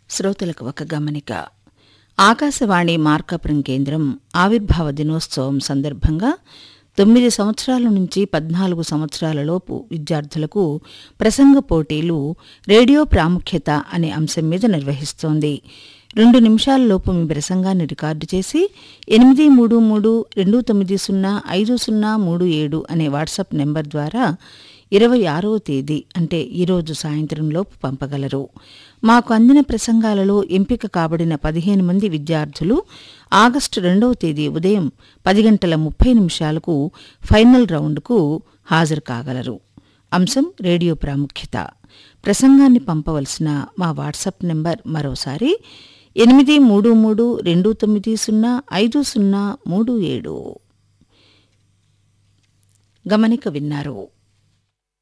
శ్రోతలకు ఒక గమనిక ఆకాశవాణి మార్కాపురం కేంద్రం ఆవిర్భావ దినోత్సవం సందర్భంగా తొమ్మిది సంవత్సరాల నుంచి పద్నాలుగు సంవత్సరాలలోపు విద్యార్థులకు ప్రసంగ పోటీలు రేడియో ప్రాముఖ్యత అనే అంశం మీద నిర్వహిస్తోంది రెండు నిమిషాలలోపు మీ ప్రసంగాన్ని రికార్డు చేసి ఎనిమిది మూడు మూడు రెండు తొమ్మిది సున్నా ఐదు సున్నా మూడు ఏడు అనే వాట్సాప్ నెంబర్ ద్వారా ఇరవై ఆరవ తేదీ అంటే ఈరోజు సాయంత్రంలోపు పంపగలరు మాకు అందిన ప్రసంగాలలో ఎంపిక కాబడిన పదిహేను మంది విద్యార్థులు ఆగస్టు రెండవ తేదీ ఉదయం పది గంటల ముప్పై నిమిషాలకు ఫైనల్ రౌండ్కు హాజరు కాగలరు అంశం రేడియో ప్రాముఖ్యత ప్రసంగాన్ని పంపవలసిన మా వాట్సాప్ నెంబర్ మరోసారి ఎనిమిది మూడు మూడు రెండు తొమ్మిది సున్నా ఐదు సున్నా మూడు ఏడు గమనిక విన్నారు